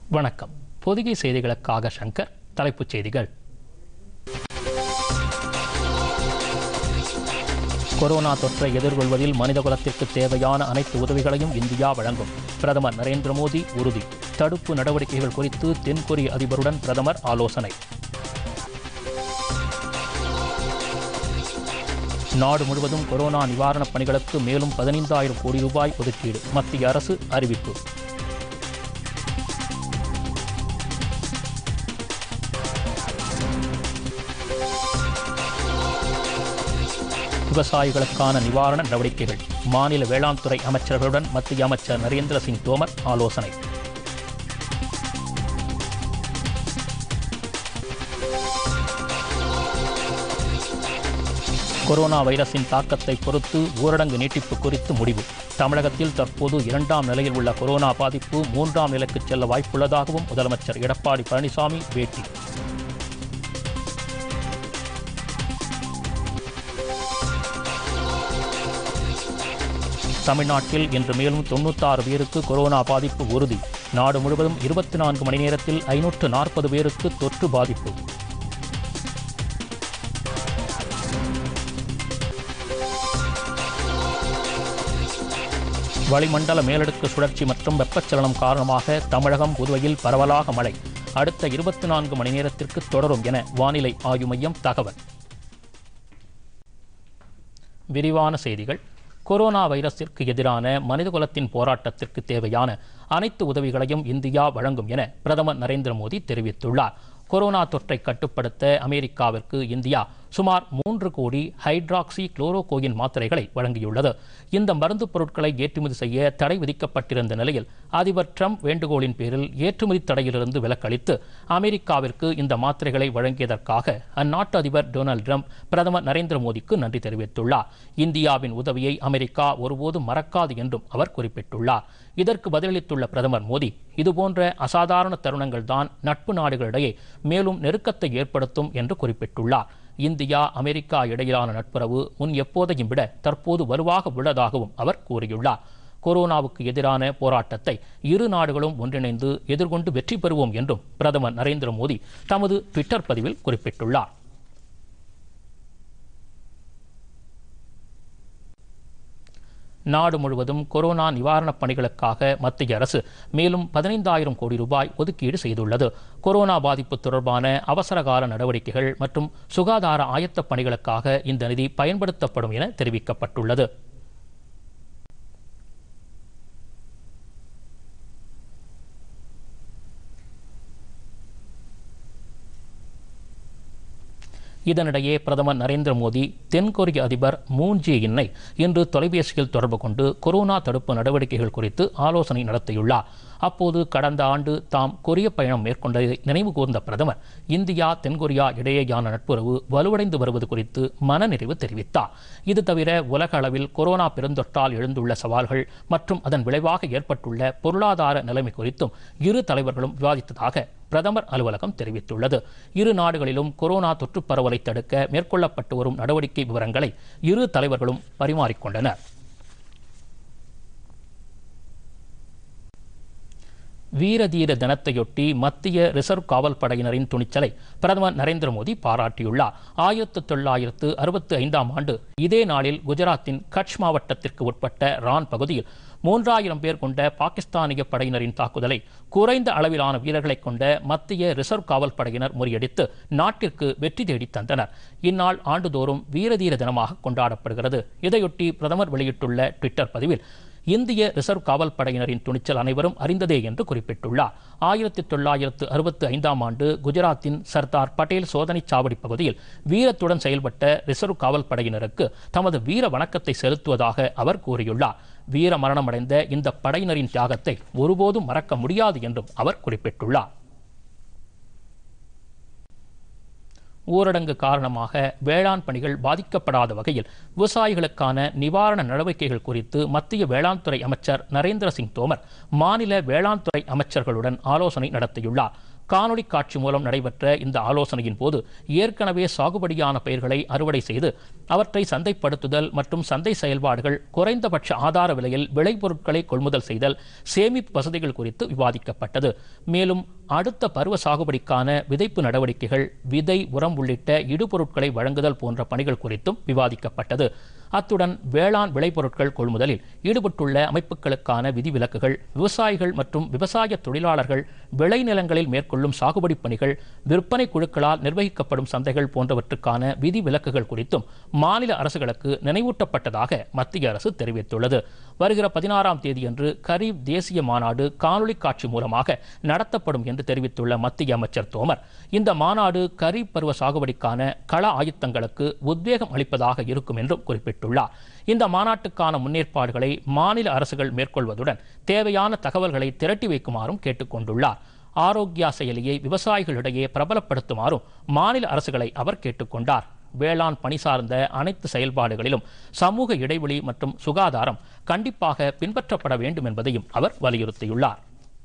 வணக்கம் பொதிகை செய்திகளுக்காக சங்கர் தலைப்புச் செய்திகள் கொரோனா தொற்றை எதிர்கொள்வதில் மனிதகுலத்திற்கு தேவையான அனைத்து உதவிகளையும் இந்தியா வழங்கும் பிரதமர் நரேந்திர மோடி உறுதி தடுப்பு நடவடிக்கைகள் குறித்து தென்கொரிய அதிபருடன் பிரதமர் ஆலோசனை நாடு முழுவதும் கொரோனா நிவாரணப் பணிகளுக்கு மேலும் பதினைந்தாயிரம் கோடி ரூபாய் ஒதுக்கீடு மத்திய அரசு அறிவிப்பு விவசாயிகளுக்கான நிவாரண நடவடிக்கைகள் மாநில வேளாண் துறை அமைச்சர்களுடன் மத்திய அமைச்சர் நரேந்திர சிங் தோமர் ஆலோசனை கொரோனா வைரஸின் தாக்கத்தை பொறுத்து ஊரடங்கு நீட்டிப்பு குறித்து முடிவு தமிழகத்தில் தற்போது இரண்டாம் நிலையில் உள்ள கொரோனா பாதிப்பு மூன்றாம் நிலைக்கு செல்ல வாய்ப்புள்ளதாகவும் முதலமைச்சர் எடப்பாடி பழனிசாமி பேட்டி தமிழ்நாட்டில் இன்று மேலும் தொண்ணூத்தாறு பேருக்கு கொரோனா பாதிப்பு உறுதி நாடு முழுவதும் இருபத்தி நான்கு மணி நேரத்தில் ஐநூற்று நாற்பது பேருக்கு தொற்று பாதிப்பு வளிமண்டல மேலடுக்கு சுழற்சி மற்றும் வெப்பச்சலனம் காரணமாக தமிழகம் புதுவையில் பரவலாக மழை அடுத்த இருபத்தி நான்கு மணி நேரத்திற்கு தொடரும் என வானிலை ஆய்வு மையம் தகவல் விரிவான செய்திகள் கொரோனா வைரஸிற்கு எதிரான மனிதகுலத்தின் போராட்டத்திற்கு தேவையான அனைத்து உதவிகளையும் இந்தியா வழங்கும் என பிரதமர் நரேந்திர மோடி தெரிவித்துள்ளார் கொரோனா தொற்றை கட்டுப்படுத்த அமெரிக்காவிற்கு இந்தியா சுமார் மூன்று கோடி ஹைட்ராக்சி குளோரோகோயின் மாத்திரைகளை வழங்கியுள்ளது இந்த மருந்து பொருட்களை ஏற்றுமதி செய்ய தடை விதிக்கப்பட்டிருந்த நிலையில் அதிபர் ட்ரம்ப் வேண்டுகோளின் பேரில் ஏற்றுமதி தடையிலிருந்து விலக்களித்து அமெரிக்காவிற்கு இந்த மாத்திரைகளை வழங்கியதற்காக அந்நாட்டு அதிபர் டொனால்டு ட்ரம்ப் பிரதமர் நரேந்திர மோடிக்கு நன்றி தெரிவித்துள்ளார் இந்தியாவின் உதவியை அமெரிக்கா ஒருபோதும் மறக்காது என்றும் அவர் குறிப்பிட்டுள்ளார் இதற்கு பதிலளித்துள்ள பிரதமர் மோடி இதுபோன்ற அசாதாரண தருணங்கள் தான் நட்பு நாடுகளிடையே மேலும் நெருக்கத்தை ஏற்படுத்தும் என்று குறிப்பிட்டுள்ளார் இந்தியா அமெரிக்கா இடையிலான நட்புறவு முன் எப்போதையும் விட தற்போது வலுவாக உள்ளதாகவும் அவர் கூறியுள்ளார் கொரோனாவுக்கு எதிரான போராட்டத்தை இரு நாடுகளும் ஒன்றிணைந்து எதிர்கொண்டு வெற்றி பெறுவோம் என்றும் பிரதமர் நரேந்திர மோடி தமது ட்விட்டர் பதிவில் குறிப்பிட்டுள்ளார் நாடு முழுவதும் கொரோனா நிவாரணப் பணிகளுக்காக மத்திய அரசு மேலும் பதினைந்தாயிரம் கோடி ரூபாய் ஒதுக்கீடு செய்துள்ளது கொரோனா பாதிப்பு தொடர்பான அவசரகால நடவடிக்கைகள் மற்றும் சுகாதார ஆயத்தப் பணிகளுக்காக இந்த நிதி பயன்படுத்தப்படும் என தெரிவிக்கப்பட்டுள்ளது இதனிடையே பிரதமர் நரேந்திர மோடி தென்கொரிய அதிபர் மூன் ஜே இன்னை இன்று தொலைபேசியில் தொடர்பு கொண்டு கொரோனா தடுப்பு நடவடிக்கைகள் குறித்து ஆலோசனை நடத்தியுள்ளார் அப்போது கடந்த ஆண்டு தாம் கொரிய பயணம் மேற்கொண்டதை நினைவு கூர்ந்த பிரதமர் இந்தியா தென்கொரியா இடையேயான நட்புறவு வலுவடைந்து வருவது குறித்து மனநிறைவு தெரிவித்தார் இது தவிர உலக அளவில் கொரோனா பெருந்தொற்றால் எழுந்துள்ள சவால்கள் மற்றும் அதன் விளைவாக ஏற்பட்டுள்ள பொருளாதார நிலைமை குறித்தும் இரு தலைவர்களும் விவாதித்ததாக பிரதமர் அலுவலகம் தெரிவித்துள்ளது இரு நாடுகளிலும் கொரோனா தொற்று பரவலை தடுக்க மேற்கொள்ளப்பட்டு வரும் நடவடிக்கை விவரங்களை இரு தலைவர்களும் பரிமாறிக்கொண்டனர் வீரதீர தினத்தையொட்டி மத்திய ரிசர்வ் காவல் படையினரின் துணிச்சலை பிரதமர் நரேந்திர மோடி பாராட்டியுள்ளார் ஆயிரத்து தொள்ளாயிரத்து அறுபத்தி ஐந்தாம் ஆண்டு இதே நாளில் குஜராத்தின் கட்ச் மாவட்டத்திற்கு உட்பட்ட ரான் பகுதியில் மூன்றாயிரம் பேர் கொண்ட பாகிஸ்தானிய படையினரின் தாக்குதலை குறைந்த அளவிலான வீரர்களை கொண்ட மத்திய ரிசர்வ் காவல் படையினர் முறியடித்து நாட்டிற்கு வெற்றி தேடி தந்தனர் இந்நாள் ஆண்டுதோறும் வீரதீர தினமாக கொண்டாடப்படுகிறது இதையொட்டி பிரதமர் வெளியிட்டுள்ள ட்விட்டர் பதிவில் இந்திய ரிசர்வ் காவல் படையினரின் துணிச்சல் அனைவரும் அறிந்ததே என்று குறிப்பிட்டுள்ளார் ஆயிரத்தி தொள்ளாயிரத்து அறுபத்தி ஐந்தாம் ஆண்டு குஜராத்தின் சர்தார் பட்டேல் சோதனைச் சாவடி பகுதியில் வீரத்துடன் செயல்பட்ட ரிசர்வ் காவல் படையினருக்கு தமது வீர வணக்கத்தை செலுத்துவதாக அவர் கூறியுள்ளார் வீர மரணமடைந்த இந்த படையினரின் தியாகத்தை ஒருபோதும் மறக்க முடியாது என்றும் அவர் குறிப்பிட்டுள்ளார் ஊரடங்கு காரணமாக வேளாண் பணிகள் பாதிக்கப்படாத வகையில் விவசாயிகளுக்கான நிவாரண நடவடிக்கைகள் குறித்து மத்திய வேளாண் துறை அமைச்சர் நரேந்திர சிங் தோமர் மாநில வேளாண் துறை அமைச்சர்களுடன் ஆலோசனை நடத்தியுள்ளார் காணொளி காட்சி மூலம் நடைபெற்ற இந்த ஆலோசனையின் போது ஏற்கனவே சாகுபடியான பயிர்களை அறுவடை செய்து அவற்றை சந்தைப்படுத்துதல் மற்றும் சந்தை செயல்பாடுகள் குறைந்தபட்ச ஆதார விலையில் விளைபொருட்களை கொள்முதல் செய்தல் சேமிப்பு வசதிகள் குறித்து விவாதிக்கப்பட்டது மேலும் அடுத்த பருவ சாகுபடிக்கான விதைப்பு நடவடிக்கைகள் விதை உரம் உள்ளிட்ட இடுபொருட்களை வழங்குதல் போன்ற பணிகள் குறித்தும் விவாதிக்கப்பட்டது அத்துடன் வேளாண் விளைபொருட்கள் கொள்முதலில் ஈடுபட்டுள்ள அமைப்புகளுக்கான விதிவிலக்குகள் விவசாயிகள் மற்றும் விவசாய தொழிலாளர்கள் விளைநிலங்களில் மேற்கொள்ளும் சாகுபடி பணிகள் விற்பனை குழுக்களால் நிர்வகிக்கப்படும் சந்தைகள் போன்றவற்றுக்கான விதிவிலக்குகள் குறித்தும் மாநில அரசுகளுக்கு நினைவூட்டப்பட்டதாக மத்திய அரசு தெரிவித்துள்ளது வருகிற பதினாறாம் தேதியன்று கரீப் தேசிய மாநாடு காணொலி காட்சி மூலமாக நடத்தப்படும் என்று தெரிவித்துள்ள மத்திய அமைச்சர் தோமர் இந்த மாநாடு கரீப் பருவ சாகுபடிக்கான கள ஆயுத்தங்களுக்கு உத்வேகம் அளிப்பதாக இருக்கும் என்றும் குறிப்பிட்டுள்ளார் இந்த மாநாட்டுக்கான முன்னேற்பாடுகளை மாநில அரசுகள் மேற்கொள்வதுடன் தேவையான தகவல்களை திரட்டி வைக்குமாறும் கேட்டுக்கொண்டுள்ளார் ஆரோக்கியா செயலியை விவசாயிகளிடையே பிரபலப்படுத்துமாறும் மாநில அரசுகளை அவர் கேட்டுக்கொண்டார் வேளாண் பணி சார்ந்த அனைத்து செயல்பாடுகளிலும் சமூக இடைவெளி மற்றும் சுகாதாரம் கண்டிப்பாக பின்பற்றப்பட வேண்டும் என்பதையும் அவர் வலியுறுத்தியுள்ளார்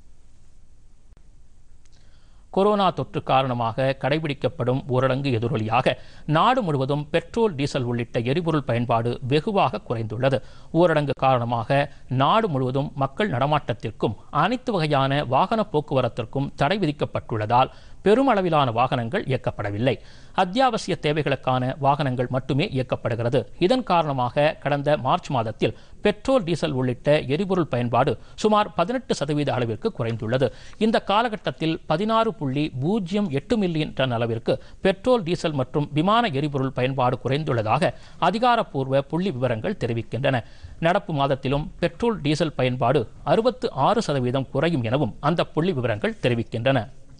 கொரோனா தொற்று காரணமாக கடைபிடிக்கப்படும் ஊரடங்கு எதிரொலியாக நாடு முழுவதும் பெட்ரோல் டீசல் உள்ளிட்ட எரிபொருள் பயன்பாடு வெகுவாக குறைந்துள்ளது ஊரடங்கு காரணமாக நாடு முழுவதும் மக்கள் நடமாட்டத்திற்கும் அனைத்து வகையான வாகன போக்குவரத்திற்கும் தடை விதிக்கப்பட்டுள்ளதால் பெருமளவிலான வாகனங்கள் இயக்கப்படவில்லை அத்தியாவசிய தேவைகளுக்கான வாகனங்கள் மட்டுமே இயக்கப்படுகிறது இதன் காரணமாக கடந்த மார்ச் மாதத்தில் பெட்ரோல் டீசல் உள்ளிட்ட எரிபொருள் பயன்பாடு சுமார் பதினெட்டு சதவீத அளவிற்கு குறைந்துள்ளது இந்த காலகட்டத்தில் பதினாறு புள்ளி பூஜ்ஜியம் எட்டு மில்லியன் டன் அளவிற்கு பெட்ரோல் டீசல் மற்றும் விமான எரிபொருள் பயன்பாடு குறைந்துள்ளதாக அதிகாரப்பூர்வ புள்ளி விவரங்கள் தெரிவிக்கின்றன நடப்பு மாதத்திலும் பெட்ரோல் டீசல் பயன்பாடு அறுபத்து ஆறு சதவீதம் குறையும் எனவும் அந்த புள்ளி விவரங்கள் தெரிவிக்கின்றன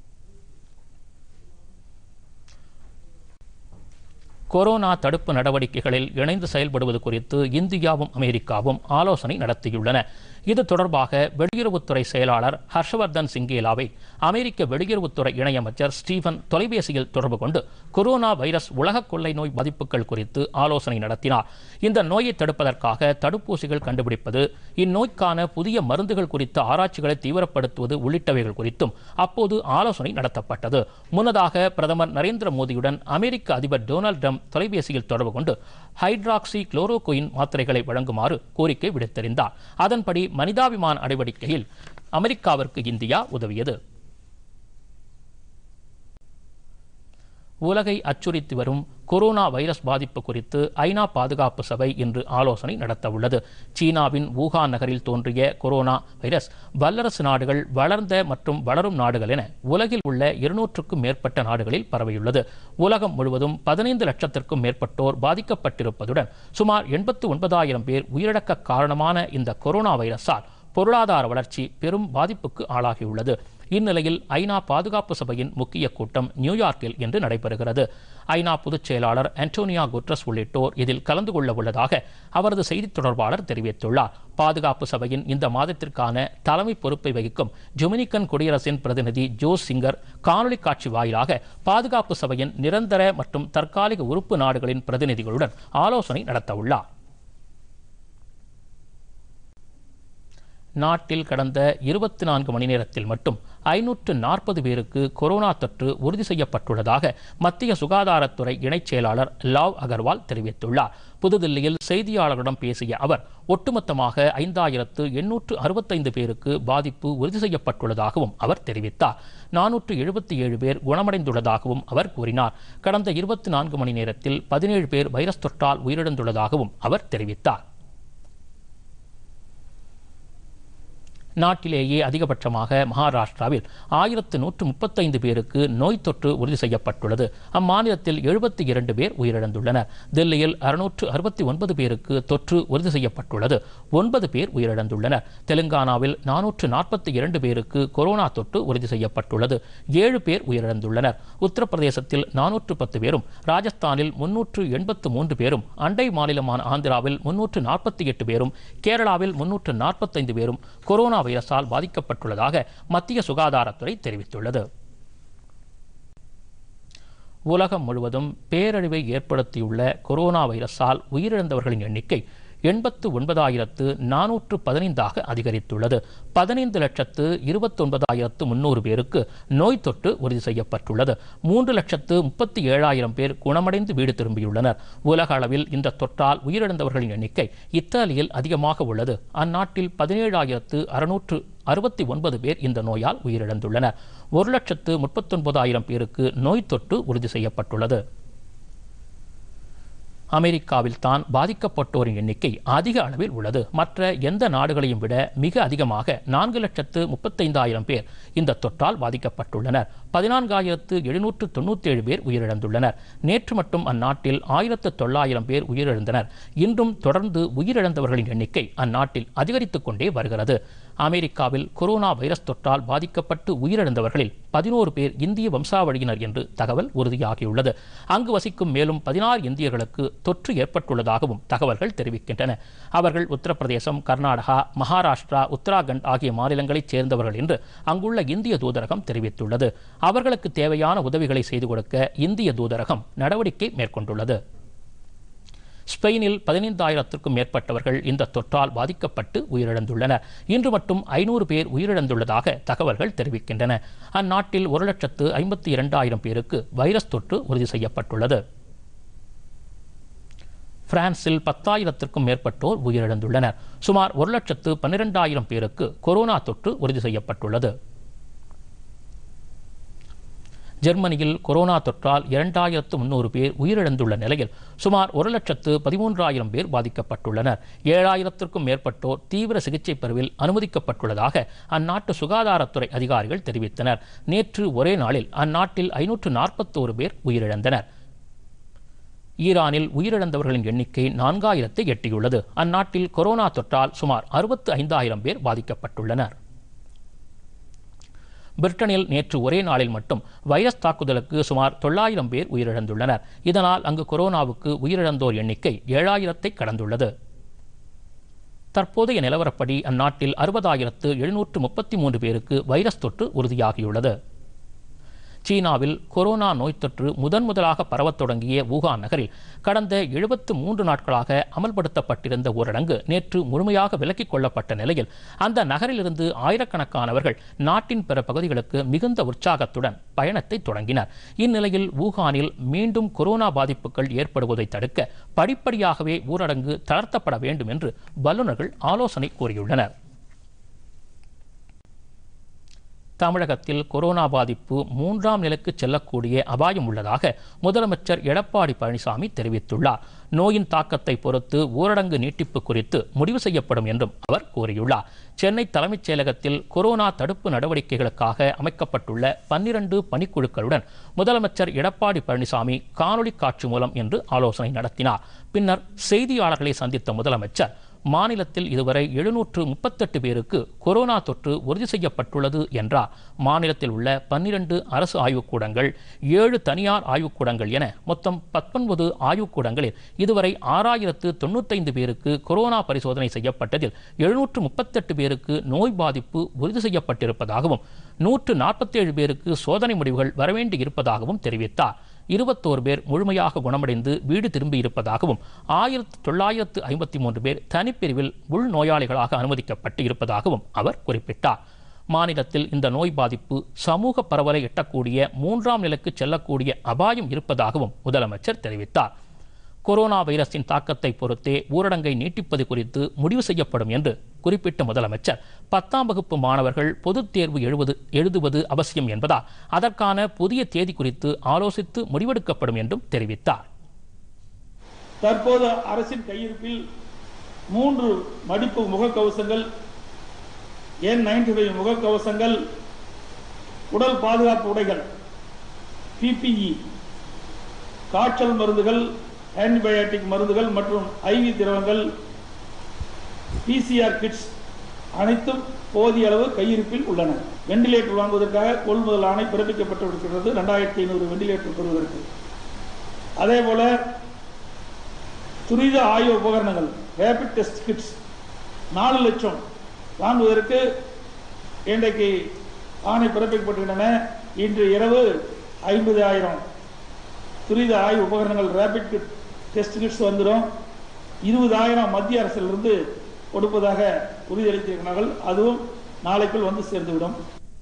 கொரோனா தடுப்பு நடவடிக்கைகளில் இணைந்து செயல்படுவது குறித்து இந்தியாவும் அமெரிக்காவும் ஆலோசனை நடத்தியுள்ளன இது தொடர்பாக வெளியுறவுத்துறை செயலாளர் ஹர்ஷவர்தன் சிங்கேலாவை அமெரிக்க வெளியுறவுத்துறை இணையமைச்சர் ஸ்டீவன் தொலைபேசியில் தொடர்பு கொண்டு கொரோனா வைரஸ் உலக கொள்ளை நோய் பாதிப்புகள் குறித்து ஆலோசனை நடத்தினார் இந்த நோயை தடுப்பதற்காக தடுப்பூசிகள் கண்டுபிடிப்பது இந்நோய்க்கான புதிய மருந்துகள் குறித்த ஆராய்ச்சிகளை தீவிரப்படுத்துவது உள்ளிட்டவைகள் குறித்தும் அப்போது ஆலோசனை நடத்தப்பட்டது முன்னதாக பிரதமர் நரேந்திர மோடியுடன் அமெரிக்க அதிபர் டொனால்ட் ட்ரம்ப் தொலைபேசியில் தொடர்பு கொண்டு ஹைட்ராக்சி குளோரோகுயின் மாத்திரைகளை வழங்குமாறு கோரிக்கை விடுத்திருந்தார் அதன்படி மனிதாபிமான நடவடிக்கையில் அமெரிக்காவிற்கு இந்தியா உதவியது உலகை அச்சுறுத்தி வரும் கொரோனா வைரஸ் பாதிப்பு குறித்து ஐநா பாதுகாப்பு சபை இன்று ஆலோசனை நடத்தவுள்ளது சீனாவின் வூகான் நகரில் தோன்றிய கொரோனா வைரஸ் வல்லரசு நாடுகள் வளர்ந்த மற்றும் வளரும் நாடுகள் என உலகில் உள்ள இருநூற்றுக்கும் மேற்பட்ட நாடுகளில் பரவியுள்ளது உலகம் முழுவதும் பதினைந்து லட்சத்திற்கும் மேற்பட்டோர் பாதிக்கப்பட்டிருப்பதுடன் சுமார் எண்பத்து ஒன்பதாயிரம் பேர் உயிரிழக்க காரணமான இந்த கொரோனா வைரஸால் பொருளாதார வளர்ச்சி பெரும் பாதிப்புக்கு ஆளாகியுள்ளது இந்நிலையில் ஐநா பாதுகாப்பு சபையின் முக்கிய கூட்டம் நியூயார்க்கில் இன்று நடைபெறுகிறது ஐநா பொதுச் செயலாளர் அன்டோனியா குட்ரஸ் உள்ளிட்டோர் இதில் கலந்து கொள்ள உள்ளதாக அவரது செய்தித் தொடர்பாளர் தெரிவித்துள்ளார் பாதுகாப்பு சபையின் இந்த மாதத்திற்கான தலைமை பொறுப்பை வகிக்கும் ஜொமினிக்கன் குடியரசின் பிரதிநிதி ஜோஸ் சிங்கர் காணொலி காட்சி வாயிலாக பாதுகாப்பு சபையின் நிரந்தர மற்றும் தற்காலிக உறுப்பு நாடுகளின் பிரதிநிதிகளுடன் ஆலோசனை நடத்தவுள்ளார் நாட்டில் கடந்த இருபத்தி நான்கு மணி நேரத்தில் மட்டும் ஐநூற்று நாற்பது பேருக்கு கொரோனா தொற்று உறுதி செய்யப்பட்டுள்ளதாக மத்திய சுகாதாரத்துறை இணைச் செயலாளர் லாவ் அகர்வால் தெரிவித்துள்ளார் புதுதில்லியில் செய்தியாளர்களிடம் பேசிய அவர் ஒட்டுமொத்தமாக ஐந்தாயிரத்து எண்ணூற்று அறுபத்தைந்து பேருக்கு பாதிப்பு உறுதி செய்யப்பட்டுள்ளதாகவும் அவர் தெரிவித்தார் நானூற்று எழுபத்தி ஏழு பேர் குணமடைந்துள்ளதாகவும் அவர் கூறினார் கடந்த இருபத்தி நான்கு மணி நேரத்தில் பதினேழு பேர் வைரஸ் தொற்றால் உயிரிழந்துள்ளதாகவும் அவர் தெரிவித்தார் நாட்டிலேயே அதிகபட்சமாக மகாராஷ்டிராவில் ஆயிரத்து நூற்று முப்பத்தைந்து பேருக்கு நோய் தொற்று உறுதி செய்யப்பட்டுள்ளது அம்மாநிலத்தில் எழுபத்தி இரண்டு பேர் உயிரிழந்துள்ளனர் தில்லியில் அறுநூற்று அறுபத்தி ஒன்பது பேருக்கு தொற்று உறுதி செய்யப்பட்டுள்ளது ஒன்பது பேர் உயிரிழந்துள்ளனர் தெலுங்கானாவில் நானூற்று நாற்பத்தி இரண்டு பேருக்கு கொரோனா தொற்று உறுதி செய்யப்பட்டுள்ளது ஏழு பேர் உயிரிழந்துள்ளனர் உத்தரப்பிரதேசத்தில் நானூற்று பத்து பேரும் ராஜஸ்தானில் முன்னூற்று எண்பத்து மூன்று பேரும் அண்டை மாநிலமான ஆந்திராவில் முன்னூற்று நாற்பத்தி எட்டு பேரும் கேரளாவில் முன்னூற்று நாற்பத்தைந்து பேரும் கொரோனா வைரஸால் பாதிக்கப்பட்டுள்ளதாக மத்திய சுகாதாரத்துறை தெரிவித்துள்ளது உலகம் முழுவதும் பேரழிவை ஏற்படுத்தியுள்ள கொரோனா வைரஸால் உயிரிழந்தவர்களின் எண்ணிக்கை எண்பத்து ஒன்பதாயிரத்து நானூற்று பதினைந்தாக அதிகரித்துள்ளது பதினைந்து லட்சத்து இருபத்தொன்பதாயிரத்து முன்னூறு பேருக்கு நோய் தொற்று உறுதி செய்யப்பட்டுள்ளது மூன்று லட்சத்து முப்பத்தி ஏழாயிரம் பேர் குணமடைந்து வீடு திரும்பியுள்ளனர் உலக அளவில் இந்த தொற்றால் உயிரிழந்தவர்களின் எண்ணிக்கை இத்தாலியில் அதிகமாக உள்ளது அந்நாட்டில் பதினேழாயிரத்து அறுநூற்று அறுபத்தி ஒன்பது பேர் இந்த நோயால் உயிரிழந்துள்ளனர் ஒரு லட்சத்து முப்பத்தொன்பதாயிரம் பேருக்கு நோய் தொற்று உறுதி செய்யப்பட்டுள்ளது அமெரிக்காவில் தான் பாதிக்கப்பட்டோரின் எண்ணிக்கை அதிக அளவில் உள்ளது மற்ற எந்த நாடுகளையும் விட மிக அதிகமாக நான்கு லட்சத்து முப்பத்தைந்தாயிரம் பேர் இந்த தொற்றால் பாதிக்கப்பட்டுள்ளனர் பதினான்காயிரத்து எழுநூற்று தொண்ணூற்றி ஏழு பேர் உயிரிழந்துள்ளனர் நேற்று மட்டும் அந்நாட்டில் ஆயிரத்து தொள்ளாயிரம் பேர் உயிரிழந்தனர் இன்றும் தொடர்ந்து உயிரிழந்தவர்களின் எண்ணிக்கை அந்நாட்டில் அதிகரித்துக் கொண்டே வருகிறது அமெரிக்காவில் கொரோனா வைரஸ் தொற்றால் பாதிக்கப்பட்டு உயிரிழந்தவர்களில் பதினோரு பேர் இந்திய வம்சாவழியினர் என்று தகவல் உறுதியாகியுள்ளது அங்கு வசிக்கும் மேலும் பதினாறு இந்தியர்களுக்கு தொற்று ஏற்பட்டுள்ளதாகவும் தகவல்கள் தெரிவிக்கின்றன அவர்கள் உத்தரப்பிரதேசம் கர்நாடகா மகாராஷ்டிரா உத்தராகண்ட் ஆகிய மாநிலங்களைச் சேர்ந்தவர்கள் என்று அங்குள்ள இந்திய தூதரகம் தெரிவித்துள்ளது அவர்களுக்கு தேவையான உதவிகளை செய்து கொடுக்க இந்திய தூதரகம் நடவடிக்கை மேற்கொண்டுள்ளது ஸ்பெயினில் பதினைந்தாயிரத்திற்கும் மேற்பட்டவர்கள் இந்த தொற்றால் பாதிக்கப்பட்டு உயிரிழந்துள்ளனர் இன்று மட்டும் ஐநூறு பேர் உயிரிழந்துள்ளதாக தகவல்கள் தெரிவிக்கின்றன அந்நாட்டில் ஒரு லட்சத்து ஐம்பத்தி இரண்டாயிரம் பேருக்கு வைரஸ் தொற்று உறுதி செய்யப்பட்டுள்ளது பிரான்சில் பத்தாயிரத்திற்கும் மேற்பட்டோர் உயிரிழந்துள்ளனர் சுமார் ஒரு லட்சத்து பன்னிரெண்டாயிரம் பேருக்கு கொரோனா தொற்று உறுதி செய்யப்பட்டுள்ளது ஜெர்மனியில் கொரோனா தொற்றால் இரண்டாயிரத்து முன்னூறு பேர் உயிரிழந்துள்ள நிலையில் சுமார் ஒரு லட்சத்து பதிமூன்றாயிரம் பேர் பாதிக்கப்பட்டுள்ளனர் ஏழாயிரத்திற்கும் மேற்பட்டோர் தீவிர சிகிச்சை பிரிவில் அனுமதிக்கப்பட்டுள்ளதாக அந்நாட்டு சுகாதாரத்துறை அதிகாரிகள் தெரிவித்தனர் நேற்று ஒரே நாளில் அந்நாட்டில் ஐநூற்று நாற்பத்தோரு பேர் உயிரிழந்தனர் ஈரானில் உயிரிழந்தவர்களின் எண்ணிக்கை நான்காயிரத்தை எட்டியுள்ளது அந்நாட்டில் கொரோனா தொற்றால் சுமார் அறுபத்து ஐந்தாயிரம் பேர் பாதிக்கப்பட்டுள்ளனர் பிரிட்டனில் நேற்று ஒரே நாளில் மட்டும் வைரஸ் தாக்குதலுக்கு சுமார் தொள்ளாயிரம் பேர் உயிரிழந்துள்ளனர் இதனால் அங்கு கொரோனாவுக்கு உயிரிழந்தோர் எண்ணிக்கை ஏழாயிரத்தை கடந்துள்ளது தற்போதைய நிலவரப்படி அந்நாட்டில் அறுபதாயிரத்து எழுநூற்று முப்பத்தி மூன்று பேருக்கு வைரஸ் தொற்று உறுதியாகியுள்ளது சீனாவில் கொரோனா நோய் தொற்று முதன் முதலாக பரவத் தொடங்கிய வூகான் நகரில் கடந்த எழுபத்து மூன்று நாட்களாக அமல்படுத்தப்பட்டிருந்த ஊரடங்கு நேற்று முழுமையாக விலக்கிக் கொள்ளப்பட்ட நிலையில் அந்த நகரிலிருந்து ஆயிரக்கணக்கானவர்கள் நாட்டின் பிற பகுதிகளுக்கு மிகுந்த உற்சாகத்துடன் பயணத்தை தொடங்கினர் இந்நிலையில் வூகானில் மீண்டும் கொரோனா பாதிப்புகள் ஏற்படுவதை தடுக்க படிப்படியாகவே ஊரடங்கு தளர்த்தப்பட வேண்டும் என்று வல்லுநர்கள் ஆலோசனை கூறியுள்ளனர் தமிழகத்தில் கொரோனா பாதிப்பு மூன்றாம் நிலைக்கு செல்லக்கூடிய அபாயம் உள்ளதாக முதலமைச்சர் எடப்பாடி பழனிசாமி தெரிவித்துள்ளார் நோயின் தாக்கத்தை பொறுத்து ஊரடங்கு நீட்டிப்பு குறித்து முடிவு செய்யப்படும் என்றும் அவர் கூறியுள்ளார் சென்னை தலைமைச் செயலகத்தில் கொரோனா தடுப்பு நடவடிக்கைகளுக்காக அமைக்கப்பட்டுள்ள பன்னிரண்டு பணிக்குழுக்களுடன் முதலமைச்சர் எடப்பாடி பழனிசாமி காணொலி காட்சி மூலம் என்று ஆலோசனை நடத்தினார் பின்னர் செய்தியாளர்களை சந்தித்த முதலமைச்சர் மாநிலத்தில் இதுவரை எழுநூற்று முப்பத்தெட்டு பேருக்கு கொரோனா தொற்று உறுதி செய்யப்பட்டுள்ளது என்றார் மாநிலத்தில் உள்ள பன்னிரண்டு அரசு ஆய்வுக்கூடங்கள் ஏழு தனியார் ஆய்வுக்கூடங்கள் என மொத்தம் பத்தொன்பது ஆய்வுக்கூடங்களில் இதுவரை ஆறாயிரத்து தொண்ணூத்தைந்து பேருக்கு கொரோனா பரிசோதனை செய்யப்பட்டதில் எழுநூற்று முப்பத்தெட்டு பேருக்கு நோய் பாதிப்பு உறுதி செய்யப்பட்டிருப்பதாகவும் நூற்று நாற்பத்தேழு பேருக்கு சோதனை முடிவுகள் வரவேண்டி இருப்பதாகவும் தெரிவித்தார் இருபத்தோரு பேர் முழுமையாக குணமடைந்து வீடு திரும்பியிருப்பதாகவும் ஆயிரத்து தொள்ளாயிரத்து ஐம்பத்தி மூன்று பேர் தனிப்பிரிவில் உள் நோயாளிகளாக அனுமதிக்கப்பட்டு இருப்பதாகவும் அவர் குறிப்பிட்டார் மாநிலத்தில் இந்த நோய் பாதிப்பு சமூக பரவலை எட்டக்கூடிய மூன்றாம் நிலைக்கு செல்லக்கூடிய அபாயம் இருப்பதாகவும் முதலமைச்சர் தெரிவித்தார் கொரோனா வைரஸின் தாக்கத்தை பொறுத்தே ஊரடங்கை நீட்டிப்பது குறித்து முடிவு செய்யப்படும் என்று குறிப்பிட்ட முதலமைச்சர் பத்தாம் வகுப்பு மாணவர்கள் பொதுத் தேர்வு எழுவது எழுதுவது அவசியம் என்பதால் அதற்கான புதிய தேதி குறித்து ஆலோசித்து முடிவெடுக்கப்படும் என்றும் தெரிவித்தார் தற்போது அரசின் கையிருப்பில் மூன்று மடிப்பு முகக்கவசங்கள் என் நைன்டி ஃபைவ் முகக்கவசங்கள் உடல் பாதுகாப்பு உடைகள் பிபிஇ காய்ச்சல் மருந்துகள் ஆன்டிபயோட்டிக் மருந்துகள் மற்றும் ஐவி திரவங்கள் பிசிஆர் கிட்ஸ் அனைத்தும் போதிய அளவு கையிருப்பில் உள்ளன வெண்டிலேட்டர் வாங்குவதற்காக கொள்முதல் ஆணை பிறப்பிக்கப்பட்டிருக்கிறது ரெண்டாயிரத்தி ஐநூறு வெண்டிலேட்டர் பெறுவதற்கு அதே போல துரித ஆய்வு உபகரணங்கள் ரேபிட் டெஸ்ட் கிட்ஸ் நாலு லட்சம் வாங்குவதற்கு இன்றைக்கு ஆணை பிறப்பிக்கப்பட்டுள்ளன இன்று இரவு ஐம்பது ஆயிரம் துரித ஆய்வு உபகரணங்கள் ரேபிட் கிட் டெஸ்ட் கிட்ஸ் வந்துடும் இருபதாயிரம் மத்திய அரசிலிருந்து கொடுப்பதாக உறுதியளித்திருக்கிறார்கள் அதுவும் நாளைக்குள் வந்து சேர்ந்துவிடும்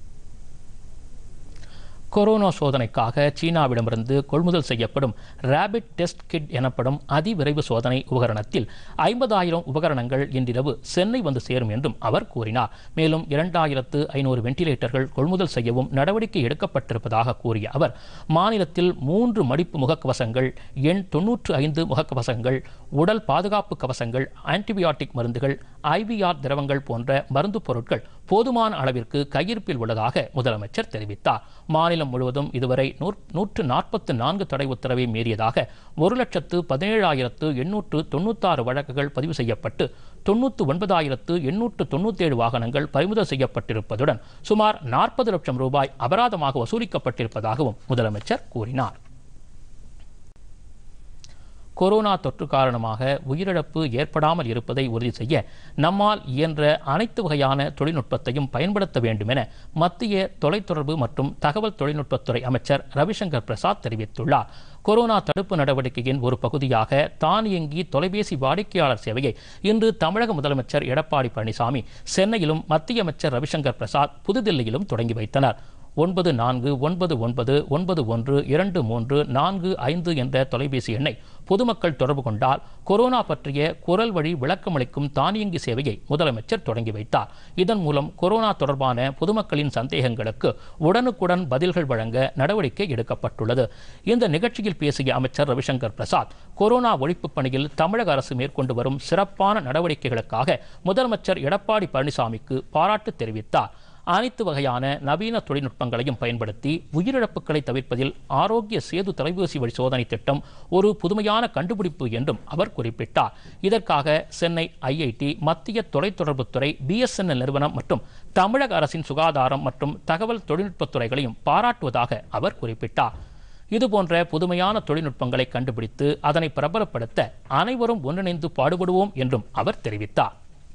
கொரோனா சோதனைக்காக சீனாவிடமிருந்து கொள்முதல் செய்யப்படும் ரேபிட் டெஸ்ட் கிட் எனப்படும் அதிவிரைவு சோதனை உபகரணத்தில் ஐம்பதாயிரம் உபகரணங்கள் இன்றிரவு சென்னை வந்து சேரும் என்றும் அவர் கூறினார் மேலும் இரண்டாயிரத்து ஐநூறு வெண்டிலேட்டர்கள் கொள்முதல் செய்யவும் நடவடிக்கை எடுக்கப்பட்டிருப்பதாக கூறிய அவர் மாநிலத்தில் மூன்று மடிப்பு முகக்கவசங்கள் எண் தொன்னூற்று ஐந்து முகக்கவசங்கள் உடல் பாதுகாப்பு கவசங்கள் ஆன்டிபயாட்டிக் மருந்துகள் ஐவிஆர் திரவங்கள் போன்ற மருந்து பொருட்கள் போதுமான அளவிற்கு கையிருப்பில் உள்ளதாக முதலமைச்சர் தெரிவித்தார் மாநிலம் முழுவதும் இதுவரை நூற்று நாற்பத்து நான்கு தடை உத்தரவை மீறியதாக ஒரு லட்சத்து பதினேழாயிரத்து எண்ணூற்று தொண்ணூத்தாறு வழக்குகள் பதிவு செய்யப்பட்டு தொண்ணூற்று ஒன்பதாயிரத்து எண்ணூற்று தொண்ணூத்தேழு வாகனங்கள் பறிமுதல் செய்யப்பட்டிருப்பதுடன் சுமார் நாற்பது லட்சம் ரூபாய் அபராதமாக வசூலிக்கப்பட்டிருப்பதாகவும் முதலமைச்சர் கூறினார் கொரோனா தொற்று காரணமாக உயிரிழப்பு ஏற்படாமல் இருப்பதை உறுதி செய்ய நம்மால் இயன்ற அனைத்து வகையான தொழில்நுட்பத்தையும் பயன்படுத்த வேண்டும் என மத்திய தொலைத்தொடர்பு மற்றும் தகவல் தொழில்நுட்பத்துறை அமைச்சர் ரவிசங்கர் பிரசாத் தெரிவித்துள்ளார் கொரோனா தடுப்பு நடவடிக்கையின் ஒரு பகுதியாக தானியங்கி தொலைபேசி வாடிக்கையாளர் சேவையை இன்று தமிழக முதலமைச்சர் எடப்பாடி பழனிசாமி சென்னையிலும் மத்திய அமைச்சர் ரவிசங்கர் பிரசாத் புதுதில்லியிலும் தொடங்கி வைத்தனர் ஒன்பது நான்கு ஒன்பது ஒன்பது ஒன்பது ஒன்று இரண்டு மூன்று நான்கு ஐந்து என்ற தொலைபேசி எண்ணை பொதுமக்கள் தொடர்பு கொண்டால் கொரோனா பற்றிய குரல் வழி விளக்கமளிக்கும் தானியங்கி சேவையை முதலமைச்சர் தொடங்கி வைத்தார் இதன் மூலம் கொரோனா தொடர்பான பொதுமக்களின் சந்தேகங்களுக்கு உடனுக்குடன் பதில்கள் வழங்க நடவடிக்கை எடுக்கப்பட்டுள்ளது இந்த நிகழ்ச்சியில் பேசிய அமைச்சர் ரவிசங்கர் பிரசாத் கொரோனா ஒழிப்பு பணியில் தமிழக அரசு மேற்கொண்டு வரும் சிறப்பான நடவடிக்கைகளுக்காக முதலமைச்சர் எடப்பாடி பழனிசாமிக்கு பாராட்டு தெரிவித்தார் அனைத்து வகையான நவீன தொழில்நுட்பங்களையும் பயன்படுத்தி உயிரிழப்புகளை தவிர்ப்பதில் ஆரோக்கிய சேது தொலைபேசி வழி சோதனை திட்டம் ஒரு புதுமையான கண்டுபிடிப்பு என்றும் அவர் குறிப்பிட்டார் இதற்காக சென்னை ஐஐடி மத்திய தொலைத்தொடர்புத்துறை பிஎஸ்என்எல் நிறுவனம் மற்றும் தமிழக அரசின் சுகாதாரம் மற்றும் தகவல் தொழில்நுட்பத்துறைகளையும் பாராட்டுவதாக அவர் குறிப்பிட்டார் இதுபோன்ற புதுமையான தொழில்நுட்பங்களை கண்டுபிடித்து அதனை பிரபலப்படுத்த அனைவரும் ஒன்றிணைந்து பாடுபடுவோம் என்றும் அவர் தெரிவித்தார்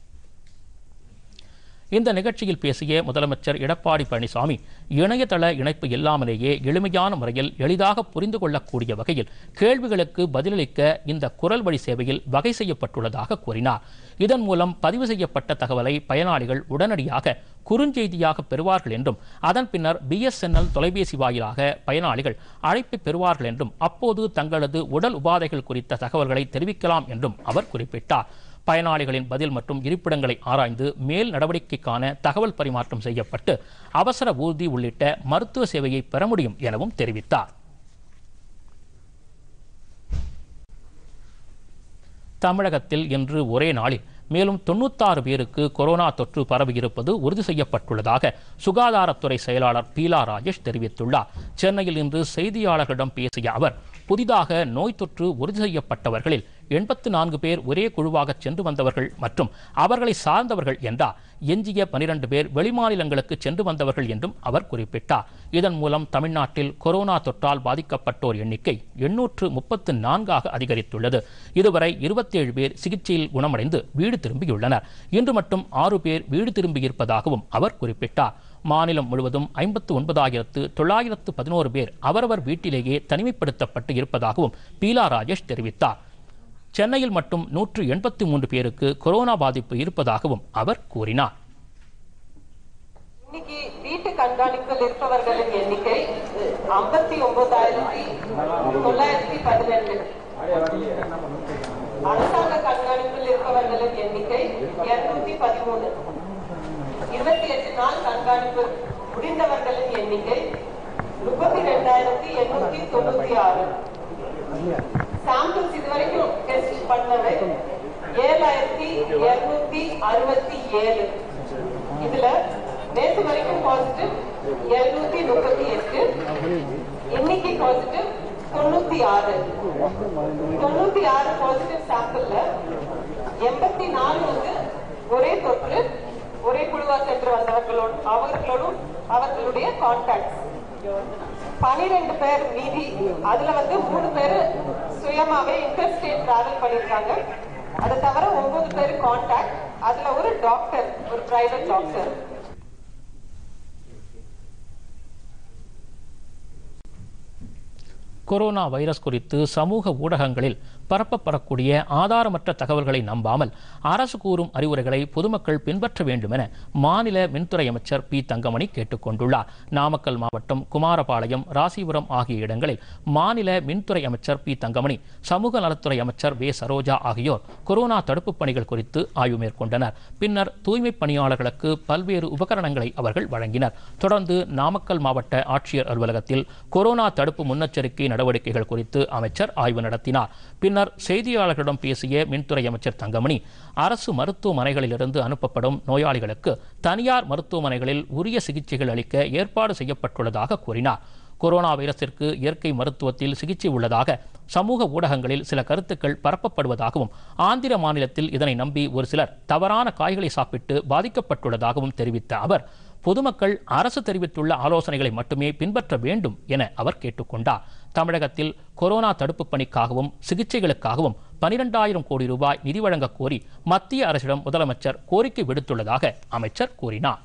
இந்த நிகழ்ச்சியில் பேசிய முதலமைச்சர் எடப்பாடி பழனிசாமி இணையதள இணைப்பு இல்லாமலேயே எளிமையான முறையில் எளிதாக புரிந்து கொள்ளக்கூடிய வகையில் கேள்விகளுக்கு பதிலளிக்க இந்த குரல் வழி சேவையில் வகை செய்யப்பட்டுள்ளதாக கூறினார் இதன் மூலம் பதிவு செய்யப்பட்ட தகவலை பயனாளிகள் உடனடியாக குறுஞ்செய்தியாக பெறுவார்கள் என்றும் அதன் பின்னர் பிஎஸ்என்எல் தொலைபேசி வாயிலாக பயனாளிகள் அழைப்பை பெறுவார்கள் என்றும் அப்போது தங்களது உடல் உபாதைகள் குறித்த தகவல்களை தெரிவிக்கலாம் என்றும் அவர் குறிப்பிட்டார் பயனாளிகளின் பதில் மற்றும் இருப்பிடங்களை ஆராய்ந்து மேல் நடவடிக்கைக்கான தகவல் பரிமாற்றம் செய்யப்பட்டு அவசர ஊர்தி உள்ளிட்ட மருத்துவ சேவையை பெற முடியும் எனவும் தெரிவித்தார் தமிழகத்தில் இன்று ஒரே நாளில் மேலும் தொண்ணூத்தாறு பேருக்கு கொரோனா தொற்று பரவியிருப்பது உறுதி செய்யப்பட்டுள்ளதாக சுகாதாரத்துறை செயலாளர் பீலா ராஜேஷ் தெரிவித்துள்ளார் சென்னையில் இன்று செய்தியாளர்களிடம் பேசிய அவர் புதிதாக நோய் தொற்று உறுதி செய்யப்பட்டவர்களில் எண்பத்து நான்கு பேர் ஒரே குழுவாக சென்று வந்தவர்கள் மற்றும் அவர்களை சார்ந்தவர்கள் என்றார் எஞ்சிய பனிரெண்டு பேர் வெளிமாநிலங்களுக்கு சென்று வந்தவர்கள் என்றும் அவர் குறிப்பிட்டார் இதன் மூலம் தமிழ்நாட்டில் கொரோனா தொற்றால் பாதிக்கப்பட்டோர் எண்ணிக்கை எண்ணூற்று முப்பத்து நான்காக அதிகரித்துள்ளது இதுவரை இருபத்தேழு பேர் சிகிச்சையில் குணமடைந்து வீடு திரும்பியுள்ளனர் இன்று மட்டும் ஆறு பேர் வீடு திரும்பியிருப்பதாகவும் அவர் குறிப்பிட்டார் மாநிலம் முழுவதும் ஐம்பத்து ஒன்பதாயிரத்து தொள்ளாயிரத்து பதினோரு பேர் அவரவர் வீட்டிலேயே தனிமைப்படுத்தப்பட்டு இருப்பதாகவும் பீலா ராஜேஷ் தெரிவித்தார் சென்னையில் மட்டும் நூற்று எண்பத்தி மூன்று பேருக்கு கொரோனா பாதிப்பு இருப்பதாகவும் அவர் கூறினார் இன்னைக்கு வீட்டு கண்காணிப்பில் இருப்பவர்களின் எண்ணிக்கை ஐம்பத்தி ஒன்பதாயிரத்தி தொள்ளாயிரத்தி பதினெட்டு அரசாங்க கண்காணிப்பில் இருப்பவர்களின் எண்ணிக்கை இருநூத்தி பதிமூணு இருபத்தி எட்டு நாள் கண்காணிப்பு முடிந்தவர்களின் எண்ணிக்கை முப்பத்தி ரெண்டாயிரத்தி எண்ணூத்தி தொண்ணூத்தி ஆறு சாம்பிள்ஸ் இதுவரைக்கும் டெஸ்ட் பண்ணவை ஏழாயிரத்தி இருநூத்தி அறுபத்தி ஏழு இதுல நேற்று வரைக்கும் பாசிட்டிவ் எழுநூத்தி முப்பத்தி எட்டு இன்னைக்கு பாசிட்டிவ் தொண்ணூத்தி ஆறு தொண்ணூத்தி ஆறு பாசிட்டிவ் சாம்பிள்ல எண்பத்தி நாலு வந்து ஒரே தொற்று ஒரே குழுவா சென்று வந்தவர்களோடு அவர்களோடும் அவர்களுடைய கான்டாக்ட் பனிரெண்டு பேர் மீதி அதுல வந்து மூணு பேர் சுயமாவே இன்டர் ஸ்டேட் டிராவல் பண்ணிருக்காங்க அதை தவிர ஒன்பது பேர் கான்டாக்ட் அதுல ஒரு டாக்டர் ஒரு பிரைவேட் டாக்டர் கொரோனா வைரஸ் குறித்து சமூக ஊடகங்களில் பரப்பப்படக்கூடிய ஆதாரமற்ற தகவல்களை நம்பாமல் அரசு கூறும் அறிவுரைகளை பொதுமக்கள் பின்பற்ற வேண்டும் என மாநில மின்துறை அமைச்சர் பி தங்கமணி கேட்டுக்கொண்டுள்ளார் நாமக்கல் மாவட்டம் குமாரபாளையம் ராசிபுரம் ஆகிய இடங்களில் மாநில மின்துறை அமைச்சர் பி தங்கமணி சமூக நலத்துறை அமைச்சர் வே சரோஜா ஆகியோர் கொரோனா தடுப்புப் பணிகள் குறித்து ஆய்வு மேற்கொண்டனர் பின்னர் தூய்மைப் பணியாளர்களுக்கு பல்வேறு உபகரணங்களை அவர்கள் வழங்கினர் தொடர்ந்து நாமக்கல் மாவட்ட ஆட்சியர் அலுவலகத்தில் கொரோனா தடுப்பு முன்னெச்சரிக்கை நடவடிக்கைகள் குறித்து அமைச்சர் ஆய்வு நடத்தினார் பின்னர் செய்தியாளர்களிடம் பேசிய மின்துறை அமைச்சர் தங்கமணி அரசு மருத்துவமனைகளிலிருந்து அனுப்பப்படும் நோயாளிகளுக்கு தனியார் மருத்துவமனைகளில் உரிய சிகிச்சைகள் அளிக்க ஏற்பாடு செய்யப்பட்டுள்ளதாக கூறினார் கொரோனா வைரஸிற்கு இயற்கை மருத்துவத்தில் சிகிச்சை உள்ளதாக சமூக ஊடகங்களில் சில கருத்துக்கள் பரப்பப்படுவதாகவும் ஆந்திர மாநிலத்தில் இதனை நம்பி ஒரு சிலர் தவறான காய்களை சாப்பிட்டு பாதிக்கப்பட்டுள்ளதாகவும் தெரிவித்த அவர் பொதுமக்கள் அரசு தெரிவித்துள்ள ஆலோசனைகளை மட்டுமே பின்பற்ற வேண்டும் என அவர் கேட்டுக்கொண்டார் தமிழகத்தில் கொரோனா தடுப்புப் பணிக்காகவும் சிகிச்சைகளுக்காகவும் பனிரெண்டாயிரம் கோடி ரூபாய் நிதி வழங்கக் கோரி மத்திய அரசிடம் முதலமைச்சர் கோரிக்கை விடுத்துள்ளதாக அமைச்சர் கூறினார்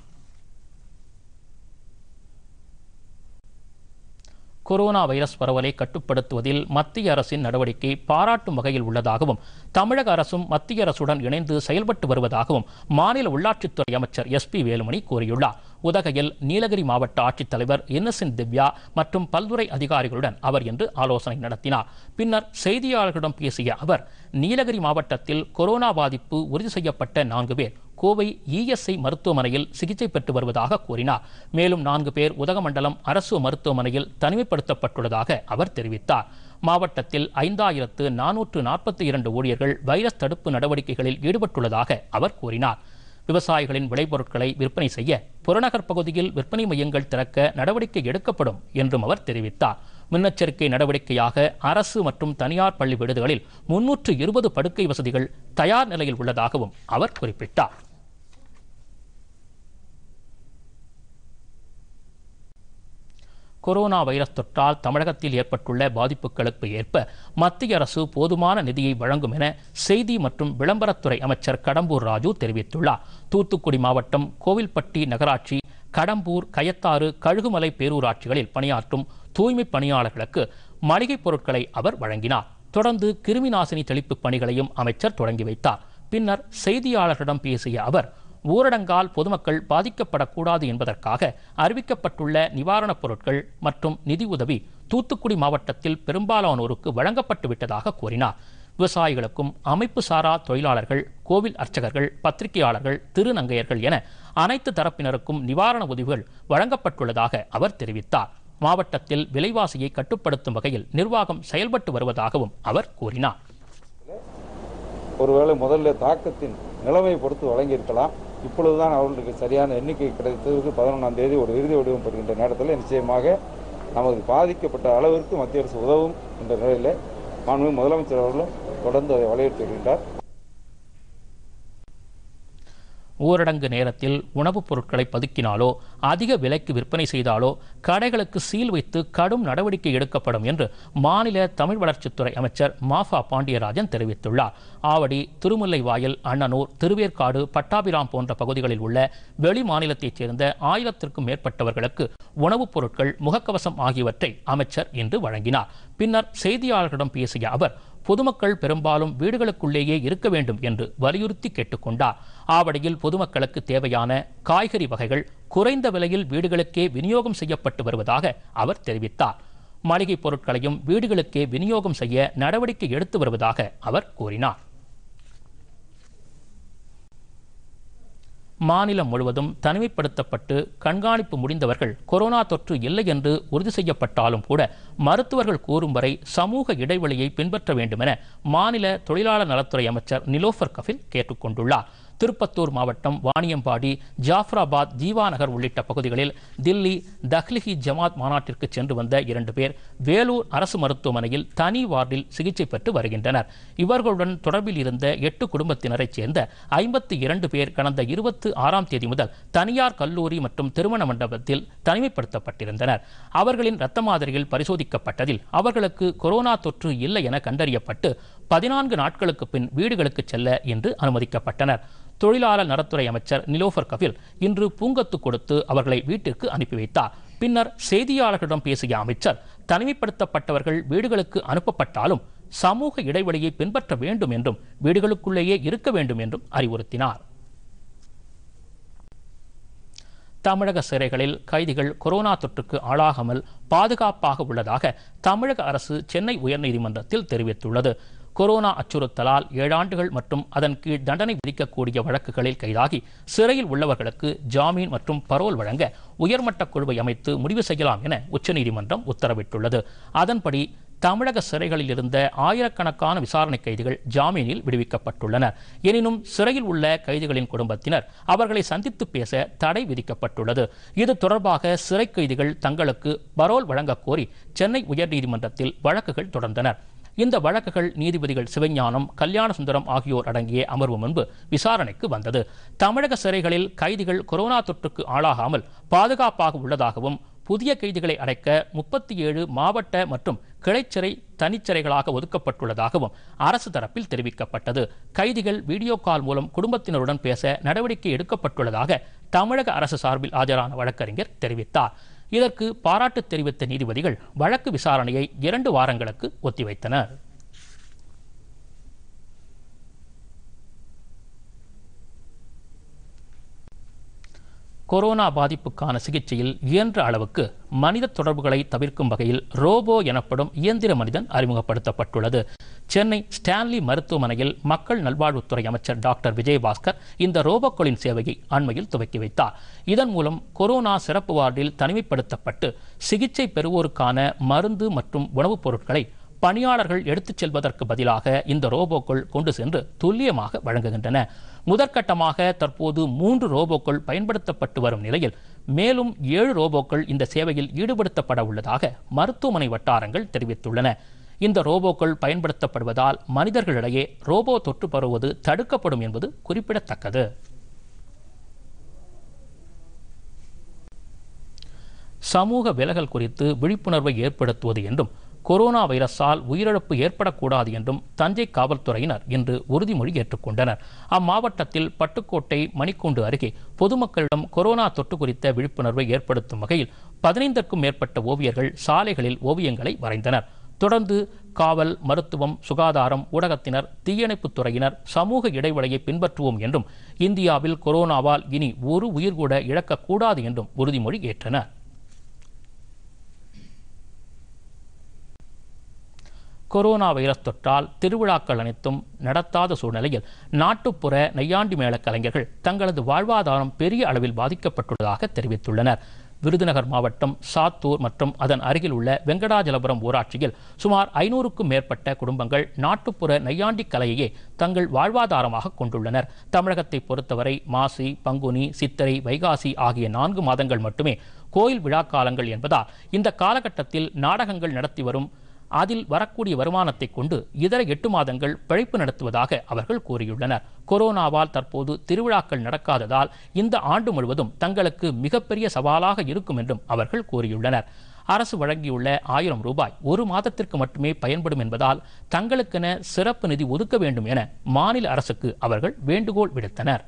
கொரோனா வைரஸ் பரவலை கட்டுப்படுத்துவதில் மத்திய அரசின் நடவடிக்கை பாராட்டும் வகையில் உள்ளதாகவும் தமிழக அரசும் மத்திய அரசுடன் இணைந்து செயல்பட்டு வருவதாகவும் மாநில உள்ளாட்சித்துறை அமைச்சர் எஸ் பி வேலுமணி கூறியுள்ளார் உதகையில் நீலகிரி மாவட்ட ஆட்சித்தலைவர் இன்னசென்ட் திவ்யா மற்றும் பல்துறை அதிகாரிகளுடன் அவர் இன்று ஆலோசனை நடத்தினார் பின்னர் செய்தியாளர்களிடம் பேசிய அவர் நீலகிரி மாவட்டத்தில் கொரோனா பாதிப்பு உறுதி செய்யப்பட்ட நான்கு பேர் கோவை இஎஸ்ஐ மருத்துவமனையில் சிகிச்சை பெற்று வருவதாக கூறினார் மேலும் நான்கு பேர் உதகமண்டலம் அரசு மருத்துவமனையில் தனிமைப்படுத்தப்பட்டுள்ளதாக அவர் தெரிவித்தார் மாவட்டத்தில் ஐந்தாயிரத்து நானூற்று நாற்பத்தி இரண்டு ஊழியர்கள் வைரஸ் தடுப்பு நடவடிக்கைகளில் ஈடுபட்டுள்ளதாக அவர் கூறினார் விவசாயிகளின் விளைபொருட்களை விற்பனை செய்ய புறநகர் பகுதியில் விற்பனை மையங்கள் திறக்க நடவடிக்கை எடுக்கப்படும் என்றும் அவர் தெரிவித்தார் முன்னெச்சரிக்கை நடவடிக்கையாக அரசு மற்றும் தனியார் பள்ளி விடுதிகளில் முன்னூற்று இருபது படுக்கை வசதிகள் தயார் நிலையில் உள்ளதாகவும் அவர் குறிப்பிட்டார் கொரோனா வைரஸ் தொற்றால் தமிழகத்தில் ஏற்பட்டுள்ள பாதிப்புகளுக்கு ஏற்ப மத்திய அரசு போதுமான நிதியை வழங்கும் என செய்தி மற்றும் விளம்பரத்துறை அமைச்சர் கடம்பூர் ராஜு தெரிவித்துள்ளார் தூத்துக்குடி மாவட்டம் கோவில்பட்டி நகராட்சி கடம்பூர் கயத்தாறு கழுகுமலை பேரூராட்சிகளில் பணியாற்றும் தூய்மை பணியாளர்களுக்கு மளிகைப் பொருட்களை அவர் வழங்கினார் தொடர்ந்து கிருமி நாசினி தெளிப்பு பணிகளையும் அமைச்சர் தொடங்கி வைத்தார் பின்னர் செய்தியாளர்களிடம் பேசிய அவர் ஊரடங்கால் பொதுமக்கள் பாதிக்கப்படக்கூடாது என்பதற்காக அறிவிக்கப்பட்டுள்ள நிவாரணப் பொருட்கள் மற்றும் நிதி உதவி தூத்துக்குடி மாவட்டத்தில் பெரும்பாலானோருக்கு வழங்கப்பட்டு விட்டதாக கூறினார் விவசாயிகளுக்கும் அமைப்பு சாரா தொழிலாளர்கள் கோவில் அர்ச்சகர்கள் பத்திரிகையாளர்கள் திருநங்கையர்கள் என அனைத்து தரப்பினருக்கும் நிவாரண உதவிகள் வழங்கப்பட்டுள்ளதாக அவர் தெரிவித்தார் மாவட்டத்தில் விலைவாசியை கட்டுப்படுத்தும் வகையில் நிர்வாகம் செயல்பட்டு வருவதாகவும் அவர் கூறினார் ஒருவேளை முதல்ல தாக்கத்தின் நிலைமை பொறுத்து வழங்கியிருக்கலாம் இப்பொழுதுதான் அவர்களுக்கு சரியான எண்ணிக்கை கிடைத்ததுக்கு பதினொன்றாம் தேதி ஒரு இறுதி வடிவம் பெறுகின்ற நேரத்தில் நிச்சயமாக நமது பாதிக்கப்பட்ட அளவிற்கு மத்திய அரசு உதவும் என்ற நிலையில் மாண்புமிகு முதலமைச்சர் அவர்களும் தொடர்ந்து அதை வலியுறுத்தி வருகின்றார் ஊரடங்கு நேரத்தில் உணவுப் பொருட்களை பதுக்கினாலோ அதிக விலைக்கு விற்பனை செய்தாலோ கடைகளுக்கு சீல் வைத்து கடும் நடவடிக்கை எடுக்கப்படும் என்று மாநில தமிழ் வளர்ச்சித்துறை அமைச்சர் மாஃபா பாண்டியராஜன் தெரிவித்துள்ளார் ஆவடி திருமுல்லைவாயல் அண்ணனூர் திருவேற்காடு பட்டாபிராம் போன்ற பகுதிகளில் உள்ள வெளி மாநிலத்தைச் சேர்ந்த ஆயிரத்திற்கும் மேற்பட்டவர்களுக்கு உணவுப் பொருட்கள் முகக்கவசம் ஆகியவற்றை அமைச்சர் இன்று வழங்கினார் பின்னர் செய்தியாளர்களிடம் பேசிய அவர் பொதுமக்கள் பெரும்பாலும் வீடுகளுக்குள்ளேயே இருக்க வேண்டும் என்று வலியுறுத்தி கேட்டுக்கொண்டார் ஆவடியில் பொதுமக்களுக்கு தேவையான காய்கறி வகைகள் குறைந்த விலையில் வீடுகளுக்கே விநியோகம் செய்யப்பட்டு வருவதாக அவர் தெரிவித்தார் மளிகைப் பொருட்களையும் வீடுகளுக்கே விநியோகம் செய்ய நடவடிக்கை எடுத்து வருவதாக அவர் கூறினார் மாநிலம் முழுவதும் தனிமைப்படுத்தப்பட்டு கண்காணிப்பு முடிந்தவர்கள் கொரோனா தொற்று இல்லை என்று உறுதி செய்யப்பட்டாலும் கூட மருத்துவர்கள் கூறும் வரை சமூக இடைவெளியை பின்பற்ற வேண்டும் என மாநில தொழிலாளர் நலத்துறை அமைச்சர் நிலோஃபர் கபில் கேட்டுக்கொண்டுள்ளார் திருப்பத்தூர் மாவட்டம் வாணியம்பாடி ஜாஃபராபாத் ஜீவாநகர் உள்ளிட்ட பகுதிகளில் தில்லி தஹ்லிஹி ஜமாத் மாநாட்டிற்கு சென்று வந்த இரண்டு பேர் வேலூர் அரசு மருத்துவமனையில் தனி வார்டில் சிகிச்சை பெற்று வருகின்றனர் இவர்களுடன் தொடர்பில் இருந்த எட்டு குடும்பத்தினரைச் சேர்ந்த ஐம்பத்தி இரண்டு பேர் கடந்த இருபத்தி ஆறாம் தேதி முதல் தனியார் கல்லூரி மற்றும் திருமண மண்டபத்தில் தனிமைப்படுத்தப்பட்டிருந்தனர் அவர்களின் இரத்த மாதிரிகள் பரிசோதிக்கப்பட்டதில் அவர்களுக்கு கொரோனா தொற்று இல்லை என கண்டறியப்பட்டு பதினான்கு நாட்களுக்கு பின் வீடுகளுக்கு செல்ல இன்று அனுமதிக்கப்பட்டனர் தொழிலாளர் நலத்துறை அமைச்சர் நிலோஃபர் கபில் இன்று பூங்கத்து கொடுத்து அவர்களை வீட்டிற்கு அனுப்பி வைத்தார் பின்னர் செய்தியாளர்களிடம் பேசிய அமைச்சர் தனிமைப்படுத்தப்பட்டவர்கள் வீடுகளுக்கு அனுப்பப்பட்டாலும் சமூக இடைவெளியை பின்பற்ற வேண்டும் என்றும் வீடுகளுக்குள்ளேயே இருக்க வேண்டும் என்றும் அறிவுறுத்தினார் தமிழக சிறைகளில் கைதிகள் கொரோனா தொற்றுக்கு ஆளாகாமல் பாதுகாப்பாக உள்ளதாக தமிழக அரசு சென்னை உயர்நீதிமன்றத்தில் தெரிவித்துள்ளது கொரோனா அச்சுறுத்தலால் ஏழாண்டுகள் மற்றும் அதன் கீழ் தண்டனை விதிக்கக்கூடிய வழக்குகளில் கைதாகி சிறையில் உள்ளவர்களுக்கு ஜாமீன் மற்றும் பரோல் வழங்க உயர்மட்ட குழுவை அமைத்து முடிவு செய்யலாம் என உச்சநீதிமன்றம் உத்தரவிட்டுள்ளது அதன்படி தமிழக சிறைகளில் இருந்த ஆயிரக்கணக்கான விசாரணை கைதிகள் ஜாமீனில் விடுவிக்கப்பட்டுள்ளனர் எனினும் சிறையில் உள்ள கைதிகளின் குடும்பத்தினர் அவர்களை சந்தித்து பேச தடை விதிக்கப்பட்டுள்ளது இது தொடர்பாக சிறை கைதிகள் தங்களுக்கு பரோல் வழங்கக் கோரி சென்னை உயர்நீதிமன்றத்தில் வழக்குகள் தொடர்ந்தனர் இந்த வழக்குகள் நீதிபதிகள் சிவஞானம் கல்யாண சுந்தரம் ஆகியோர் அடங்கிய அமர்வு முன்பு விசாரணைக்கு வந்தது தமிழக சிறைகளில் கைதிகள் கொரோனா தொற்றுக்கு ஆளாகாமல் பாதுகாப்பாக உள்ளதாகவும் புதிய கைதிகளை அடைக்க முப்பத்தி ஏழு மாவட்ட மற்றும் கிளைச்சிறை தனிச்சிறைகளாக ஒதுக்கப்பட்டுள்ளதாகவும் அரசு தரப்பில் தெரிவிக்கப்பட்டது கைதிகள் வீடியோ கால் மூலம் குடும்பத்தினருடன் பேச நடவடிக்கை எடுக்கப்பட்டுள்ளதாக தமிழக அரசு சார்பில் ஆஜரான வழக்கறிஞர் தெரிவித்தார் இதற்கு பாராட்டு தெரிவித்த நீதிபதிகள் வழக்கு விசாரணையை இரண்டு வாரங்களுக்கு ஒத்திவைத்தனர் கொரோனா பாதிப்புக்கான சிகிச்சையில் இயன்ற அளவுக்கு மனித தொடர்புகளை தவிர்க்கும் வகையில் ரோபோ எனப்படும் இயந்திர மனிதன் அறிமுகப்படுத்தப்பட்டுள்ளது சென்னை ஸ்டான்லி மருத்துவமனையில் மக்கள் நல்வாழ்வுத்துறை அமைச்சர் டாக்டர் விஜயபாஸ்கர் இந்த ரோபோக்களின் சேவையை அண்மையில் துவக்கி வைத்தார் இதன் மூலம் கொரோனா சிறப்பு வார்டில் தனிமைப்படுத்தப்பட்டு சிகிச்சை பெறுவோருக்கான மருந்து மற்றும் உணவுப் பொருட்களை பணியாளர்கள் எடுத்துச் செல்வதற்கு பதிலாக இந்த ரோபோக்கள் கொண்டு சென்று துல்லியமாக வழங்குகின்றன முதற்கட்டமாக தற்போது மூன்று ரோபோக்கள் பயன்படுத்தப்பட்டு வரும் நிலையில் மேலும் ஏழு ரோபோக்கள் இந்த சேவையில் ஈடுபடுத்தப்பட உள்ளதாக மருத்துவமனை வட்டாரங்கள் தெரிவித்துள்ளன இந்த ரோபோக்கள் பயன்படுத்தப்படுவதால் மனிதர்களிடையே ரோபோ தொற்று பரவுவது தடுக்கப்படும் என்பது குறிப்பிடத்தக்கது சமூக விலகல் குறித்து விழிப்புணர்வை ஏற்படுத்துவது என்றும் கொரோனா வைரஸால் உயிரிழப்பு ஏற்படக்கூடாது என்றும் தஞ்சை காவல்துறையினர் இன்று உறுதிமொழி ஏற்றுக்கொண்டனர் அம்மாவட்டத்தில் பட்டுக்கோட்டை மணிக்கூண்டு அருகே பொதுமக்களிடம் கொரோனா தொற்று குறித்த விழிப்புணர்வை ஏற்படுத்தும் வகையில் பதினைந்திற்கும் மேற்பட்ட ஓவியர்கள் சாலைகளில் ஓவியங்களை வரைந்தனர் தொடர்ந்து காவல் மருத்துவம் சுகாதாரம் ஊடகத்தினர் தீயணைப்புத் துறையினர் சமூக இடைவெளியை பின்பற்றுவோம் என்றும் இந்தியாவில் கொரோனாவால் இனி ஒரு உயிர் கூட இழக்கக்கூடாது என்றும் உறுதிமொழி ஏற்றனர் கொரோனா வைரஸ் தொற்றால் திருவிழாக்கள் அனைத்தும் நடத்தாத சூழ்நிலையில் நாட்டுப்புற நெய்யாண்டி மேள கலைஞர்கள் தங்களது வாழ்வாதாரம் பெரிய அளவில் பாதிக்கப்பட்டுள்ளதாக தெரிவித்துள்ளனர் விருதுநகர் மாவட்டம் சாத்தூர் மற்றும் அதன் அருகில் உள்ள வெங்கடாஜலபுரம் ஊராட்சியில் சுமார் ஐநூறுக்கும் மேற்பட்ட குடும்பங்கள் நாட்டுப்புற நையாண்டி கலையையே தங்கள் வாழ்வாதாரமாக கொண்டுள்ளனர் தமிழகத்தை பொறுத்தவரை மாசி பங்குனி சித்திரை வைகாசி ஆகிய நான்கு மாதங்கள் மட்டுமே கோயில் விழாக்காலங்கள் என்பதால் இந்த காலகட்டத்தில் நாடகங்கள் நடத்தி வரும் அதில் வரக்கூடிய வருமானத்தை கொண்டு இதர எட்டு மாதங்கள் பிழைப்பு நடத்துவதாக அவர்கள் கூறியுள்ளனர் கொரோனாவால் தற்போது திருவிழாக்கள் நடக்காததால் இந்த ஆண்டு முழுவதும் தங்களுக்கு மிகப்பெரிய சவாலாக இருக்கும் என்றும் அவர்கள் கூறியுள்ளனர் அரசு வழங்கியுள்ள ஆயிரம் ரூபாய் ஒரு மாதத்திற்கு மட்டுமே பயன்படும் என்பதால் தங்களுக்கென சிறப்பு நிதி ஒதுக்க வேண்டும் என மாநில அரசுக்கு அவர்கள் வேண்டுகோள் விடுத்தனர்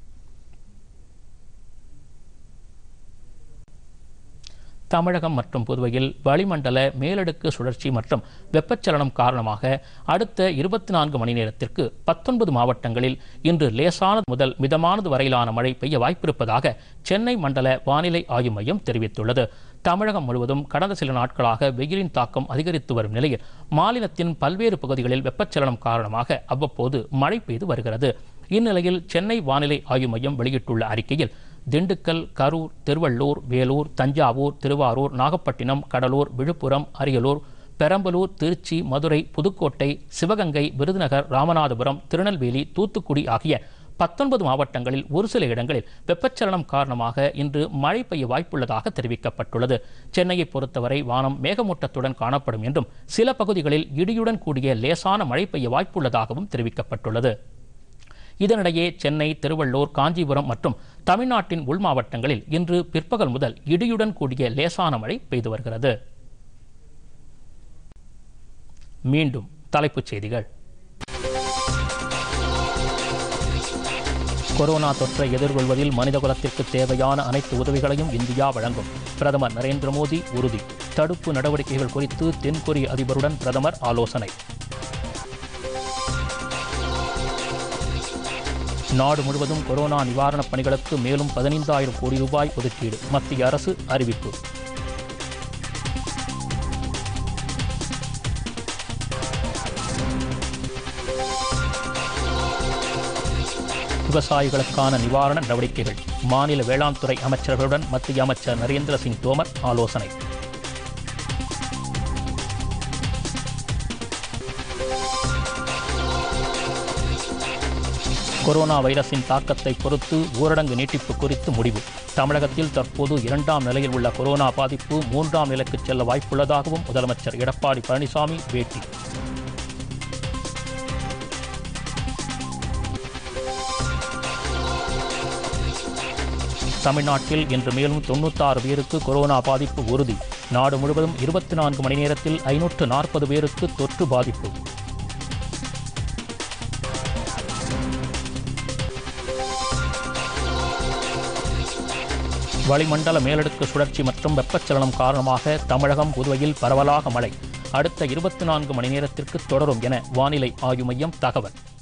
தமிழகம் மற்றும் புதுவையில் வளிமண்டல மேலடுக்கு சுழற்சி மற்றும் வெப்பச்சலனம் காரணமாக அடுத்த இருபத்தி நான்கு மணி நேரத்திற்கு பத்தொன்பது மாவட்டங்களில் இன்று லேசானது முதல் மிதமானது வரையிலான மழை பெய்ய வாய்ப்பிருப்பதாக சென்னை மண்டல வானிலை ஆய்வு மையம் தெரிவித்துள்ளது தமிழகம் முழுவதும் கடந்த சில நாட்களாக வெயிலின் தாக்கம் அதிகரித்து வரும் நிலையில் மாநிலத்தின் பல்வேறு பகுதிகளில் வெப்பச்சலனம் காரணமாக அவ்வப்போது மழை பெய்து வருகிறது இந்நிலையில் சென்னை வானிலை ஆய்வு மையம் வெளியிட்டுள்ள அறிக்கையில் திண்டுக்கல் கரூர் திருவள்ளூர் வேலூர் தஞ்சாவூர் திருவாரூர் நாகப்பட்டினம் கடலூர் விழுப்புரம் அரியலூர் பெரம்பலூர் திருச்சி மதுரை புதுக்கோட்டை சிவகங்கை விருதுநகர் ராமநாதபுரம் திருநெல்வேலி தூத்துக்குடி ஆகிய பத்தொன்பது மாவட்டங்களில் ஒரு சில இடங்களில் வெப்பச்சலனம் காரணமாக இன்று மழை பெய்ய வாய்ப்புள்ளதாக தெரிவிக்கப்பட்டுள்ளது சென்னையை பொறுத்தவரை வானம் மேகமூட்டத்துடன் காணப்படும் என்றும் சில பகுதிகளில் இடியுடன் கூடிய லேசான மழை பெய்ய வாய்ப்புள்ளதாகவும் தெரிவிக்கப்பட்டுள்ளது இதனிடையே சென்னை திருவள்ளூர் காஞ்சிபுரம் மற்றும் தமிழ்நாட்டின் உள் மாவட்டங்களில் இன்று பிற்பகல் முதல் இடியுடன் கூடிய லேசான மழை பெய்து வருகிறது மீண்டும் தலைப்புச் செய்திகள் கொரோனா தொற்றை எதிர்கொள்வதில் மனிதகுலத்திற்கு தேவையான அனைத்து உதவிகளையும் இந்தியா வழங்கும் பிரதமர் நரேந்திர மோடி உறுதி தடுப்பு நடவடிக்கைகள் குறித்து தென்கொரிய அதிபருடன் பிரதமர் ஆலோசனை நாடு முழுவதும் கொரோனா நிவாரணப் பணிகளுக்கு மேலும் பதினைந்தாயிரம் கோடி ரூபாய் ஒதுக்கீடு மத்திய அரசு அறிவிப்பு விவசாயிகளுக்கான நிவாரண நடவடிக்கைகள் மாநில வேளாண் துறை அமைச்சர்களுடன் மத்திய அமைச்சர் நரேந்திர சிங் தோமர் ஆலோசனை கொரோனா வைரஸின் தாக்கத்தை பொறுத்து ஊரடங்கு நீட்டிப்பு குறித்து முடிவு தமிழகத்தில் தற்போது இரண்டாம் நிலையில் உள்ள கொரோனா பாதிப்பு மூன்றாம் நிலைக்கு செல்ல வாய்ப்புள்ளதாகவும் முதலமைச்சர் எடப்பாடி பழனிசாமி பேட்டி தமிழ்நாட்டில் இன்று மேலும் தொண்ணூத்தாறு பேருக்கு கொரோனா பாதிப்பு உறுதி நாடு முழுவதும் இருபத்தி நான்கு மணி நேரத்தில் ஐநூற்று நாற்பது பேருக்கு தொற்று பாதிப்பு வளிமண்டல மேலடுக்கு சுழற்சி மற்றும் வெப்பச்சலனம் காரணமாக தமிழகம் புதுவையில் பரவலாக மழை அடுத்த இருபத்தி நான்கு மணி நேரத்திற்கு தொடரும் என வானிலை ஆய்வு மையம் தகவல்